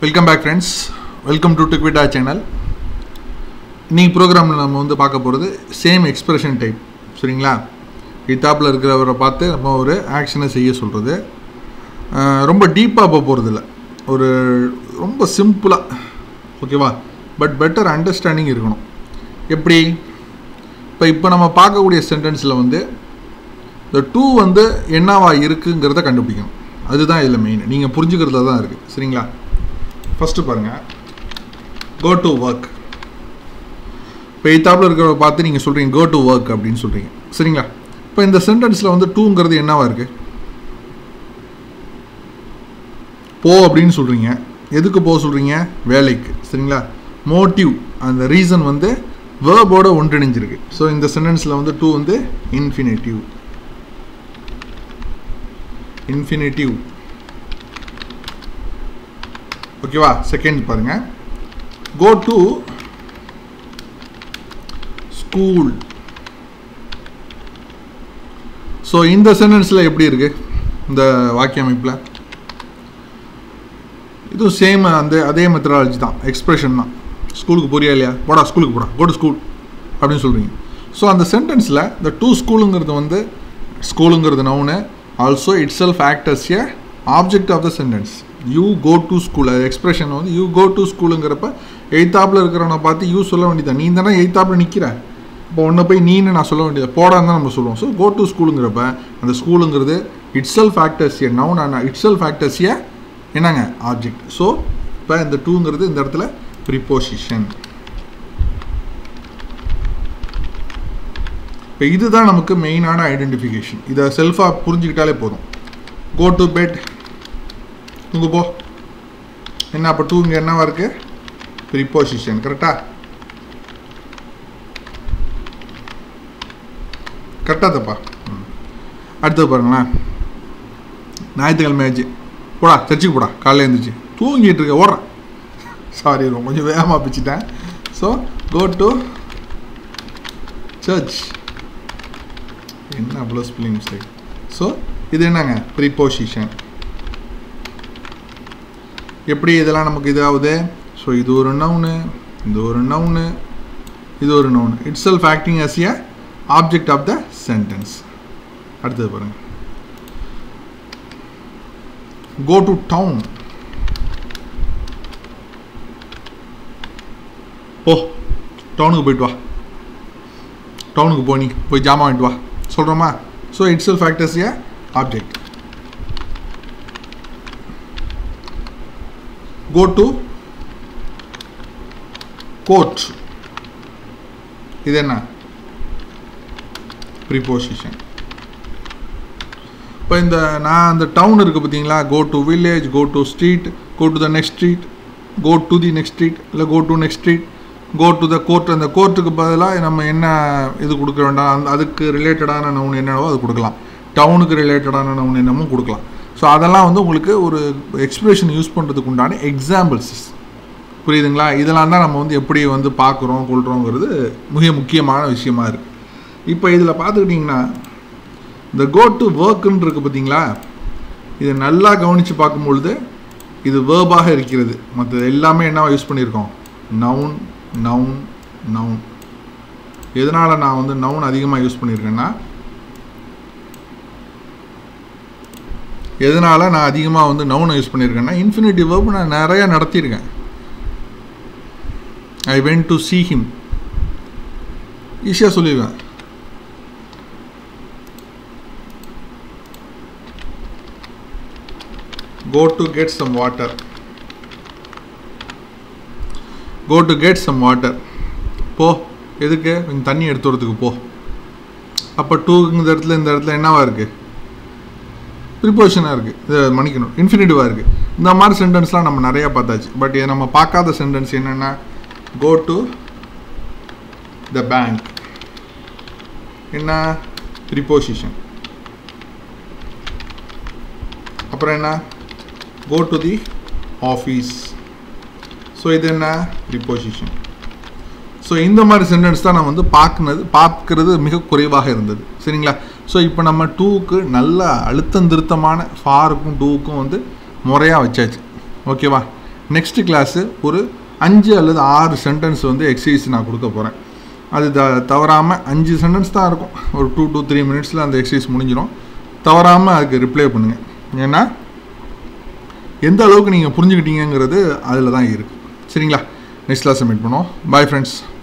welcome back friends welcome to டிக்விட்டா channel இன்னைக்கு ப்ரோக்ராமில் நம்ம வந்து பார்க்க போகிறது சேம் எக்ஸ்பிரஷன் டைப் சரிங்களா இத்தாப்பில் இருக்கிறவரை பார்த்து நம்ம ஒரு ஆக்ஷனை செய்ய சொல்கிறது ரொம்ப டீப்பாக போக போகிறதில்ல ஒரு ரொம்ப சிம்பிளாக ஓகேவா பட் பெட்டர் அண்டர்ஸ்டாண்டிங் இருக்கணும் எப்படி இப்போ இப்போ நம்ம பார்க்கக்கூடிய சென்டென்ஸில் வந்து இந்த டூ வந்து என்னவா இருக்குங்கிறத கண்டுபிடிக்கணும் அதுதான் இதில் மெயின் நீங்கள் புரிஞ்சுக்கிறதுல தான் இருக்குது சரிங்களா ஃபஸ்ட்டு பாருங்கள் கோ டு ஒர்க் இப்போ எய்த்தாப்பில் இருக்கிறத பார்த்து நீங்கள் சொல்கிறீங்க கோ டு ஒர்க் அப்படின்னு சொல்கிறீங்க சரிங்களா இப்போ இந்த சென்டென்ஸில் வந்து டூங்கிறது என்னவா இருக்குது போ அப்படின்னு சொல்கிறீங்க எதுக்கு போக சொல்கிறீங்க வேலைக்கு சரிங்களா மோட்டிவ் அந்த ரீசன் வந்து வேர்போட ஒன்றிணைஞ்சிருக்கு ஸோ இந்த சென்டென்ஸில் வந்து டூ வந்து இன்ஃபினிட்டிவ் இன்ஃபினிட்டிவ் ஓகேவா செகண்ட் பாருங்க கோ டு ஸ்கூல் ஸோ இந்த சென்டென்ஸில் எப்படி இருக்கு இந்த வாக்கிய அமைப்பில் இதுவும் சேம் அந்த அதே மெத்தடாலஜி தான் எக்ஸ்பிரஷன் தான் ஸ்கூலுக்கு போறியா இல்லையா போடா ஸ்கூலுக்கு போடா கோ டு ஸ்கூல் அப்படின்னு சொல்கிறீங்க ஸோ அந்த சென்டென்ஸில் இந்த டூ ஸ்கூலுங்கிறது வந்து ஸ்கூலுங்கிறது நவுனு also itself act as a object of the sentence you go to school அது எக்ஸ்பிரஷன் வந்து யூ கோ டு ஸ்கூலுங்கிறப்ப எய்த்தாப்பில் இருக்கிறவனை பார்த்து யூ சொல்ல வேண்டியதான் நீ தானே எய்த்தாப்பில் நிற்கிற இப்போ ஒன்றை போய் நீன்னு நான் சொல்ல வேண்டியது போடான்னு தான் நம்ம சொல்லுவோம் ஸோ கோ டு ஸ்கூலுங்கிறப்ப அந்த ஸ்கூலுங்கிறது itself acts as a noun and itself acts as a என்னங்க ஆப்ஜெக்ட் ஸோ இப்போ இந்த டூங்கிறது இந்த இடத்துல ப்ரிப்போசிஷன் இப்போ இதுதான் நமக்கு மெயினான ஐடென்டிஃபிகேஷன் இதை செல்ஃபாக புரிஞ்சுக்கிட்டாலே போதும் கோ டு பெட் தூங்கு போ என்ன அப்போ டூ இங்கே என்னவா இருக்கு ப்ரிப்போசிஷன் கரெக்டா கரெக்டாக தப்பா அடுத்தது பாருங்களேன் ஞாயிற்றுக்கிழமை ஆச்சு போடா சர்ச்சுக்கு போடா காலையில் எழுந்துச்சு தூங்கிட்டு இருக்க ஓடுறேன் சாரி கொஞ்சம் வேகமாக பிச்சுட்டேன் ஸோ கோ டு சர்ச் என்ன அவ்வளோ ஸ்பெல்லிங் மிஸ்டேக் ஸோ இது என்னங்க ப்ரீபோசிஷன் எப்படி இதெல்லாம் நமக்கு இதாகுது ஸோ இது ஒரு நவுனு இது ஒரு நவுனு இது ஒரு noun itself acting as a object of the sentence அடுத்தது பாருங்கள் கோ டு டவுன் போ டவுனுக்கு போயிட்டு வா டவுனுக்கு போ நீ போய் ஜாமான் வாங்கிட்டு வா சொல்கிறோமா so itself factors a object go to court இது என்ன ப்ரிப்போசிஷன் இப்போ இந்த நான் அந்த டவுன் இருக்குது பார்த்தீங்களா go to village go to street go to the next street go to the next street இல்லை go to next street go to the court அந்த கோர்ட்டுக்கு பதிலாக நம்ம என்ன இது கொடுக்க வேண்டாம் அந்த அதுக்கு ரிலேட்டடான நவுன் என்னவோ அது கொடுக்கலாம் டவுனுக்கு ரிலேட்டடான நவுன் என்னமோ கொடுக்கலாம் ஸோ அதெல்லாம் வந்து உங்களுக்கு ஒரு எக்ஸ்பிரஷன் யூஸ் பண்ணுறதுக்கு உண்டான எக்ஸாம்பிள்ஸ் புரியுதுங்களா இதெல்லாம் தான் நம்ம வந்து எப்படி வந்து பார்க்குறோம் கொள்கிறோங்கிறது மிக முக்கியமான விஷயமா இருக்குது இப்போ இதில் பார்த்துக்கிட்டிங்கன்னா இந்த கோ டு ஒர்க்குன்னு இருக்குது பார்த்தீங்களா இதை நல்லா கவனித்து பார்க்கும்பொழுது இது வேர்பாக இருக்கிறது மற்ற எல்லாமே என்னவா யூஸ் பண்ணியிருக்கோம் நவுன் நவுன் நவுன் எதனால் நான் வந்து நவுன் அதிகமாக யூஸ் பண்ணியிருக்கேன்னா எதனால் நான் அதிகமாக வந்து நவுனை யூஸ் பண்ணியிருக்கேன்னா இன்ஃபினிட்டிவ் வேர்ப் நான் நிறையா நடத்தியிருக்கேன் I went to see him ஈஸியாக சொல்லிடுவேன் go to get some water go to get some water போ எதுக்கு கொஞ்சம் தண்ணி எடுத்து வரதுக்கு போ அப்போ டூ இந்த இடத்துல இந்த இடத்துல என்னவா இருக்குது ப்ரிப்போஷனாக இருக்குது இது மன்னிக்கணும் இன்ஃபினிட்டிவாக இருக்குது இந்த மாதிரி சென்டென்ஸ்லாம் நம்ம நிறையா பார்த்தாச்சு பட் இது நம்ம பார்க்காத சென்டென்ஸ் என்னென்னா கோ டு த பேங்க் என்ன ப்ரிப்போசிஷன் அப்புறம் என்ன go to the office so இது என்ன ப்ரிப்போசிஷன் ஸோ இந்த மாதிரி சென்டென்ஸ் தான் நான் வந்து பார்க்குனது பார்க்கறது மிக குறைவாக இருந்தது சரிங்களா ஸோ இப்போ நம்ம டூக்கு நல்ல அழுத்தம் திருத்தமான ஃபாருக்கும் டூக்கும் வந்து முறையாக வச்சாச்சு ஓகேவா நெக்ஸ்ட் கிளாஸு ஒரு அஞ்சு அல்லது ஆறு சென்டென்ஸ் வந்து எக்ஸசைஸ் நான் கொடுக்க போகிறேன் அது த தவறாமல் அஞ்சு சென்டென்ஸ் தான் இருக்கும் ஒரு டூ டூ த்ரீ மினிட்ஸில் அந்த எக்ஸசைஸ் முடிஞ்சிடும் தவறாமல் அதுக்கு ரிப்ளை பண்ணுங்கள் ஏன்னா எந்த அளவுக்கு நீங்கள் புரிஞ்சுக்கிட்டீங்கிறது அதில் தான் இருக்குது சரிங்களா நெக்ஸ்ட் கிளாஸ் மீட் பண்ணுவோம் பாய் ஃப்ரெண்ட்ஸ்